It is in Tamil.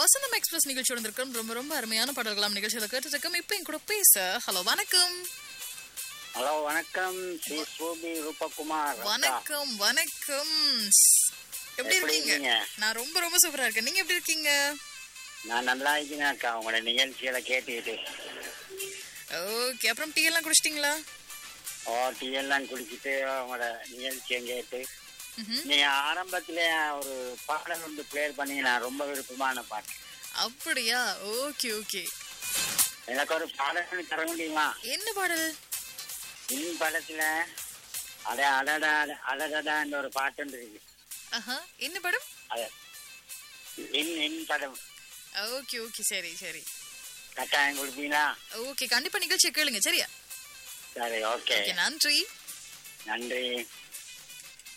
வசந்தம் எக்ஸ்பிரஸ் நிகழ்ச்சியோட இருக்கும் ரொம்ப ரொம்ப அருமையான பாடல்களாம் நிகழ்ச்சியில கேட்டுட்டு இருக்கோம் இப்போ என் கூட பேச ஹலோ வணக்கம் ஹலோ வணக்கம் ஸ்ரீ சூபி ரூபகுமார் அக்கா. வணக்கம் வணக்கம் எப்படி எப்படி இருக்கீங்க இருக்கீங்க? நான் ரொம்ப ரொம்ப சூப்பரா இருக்கேன் நீங்க எப்படி இருக்கீங்க நான் நல்லா இருக்கேன் அக்கா உங்களோட நிகழ்ச்சிகளை கேட்டுக்கிட்டு ஓகே அப்புறம் டீ எல்லாம் குடிச்சிட்டீங்களா ஓ டீ எல்லாம் குடிச்சிட்டு உங்களோட நிகழ்ச்சியை கேட்டு ம்ஹும். நீங்க ஆரம்பத்துல ஒரு பாடல் ஒன்று பிளேயர் பண்ணீங்க நான் ரொம்ப விருப்பமான பாட்டு அப்படியா ஓகே ஓகே எனக்கு ஒரு பாடல் ஒண்ணு தர முடியுமா என்ன பாடல் இன் படத்துல அட அடடா அடடடான்ற ஒரு பாட்டு ஒன்று இருக்கு ஆஹா என்ன படம் அது இன் இன் படம் ஓகே ஓகே சரி சரி கட்டாயம் கொடுப்பீங்களா ஓகே கண்டிப்பா நிகழ்ச்சியை கேளுங்க சரியா சரி ஓகே ஓகே நன்றி நன்றி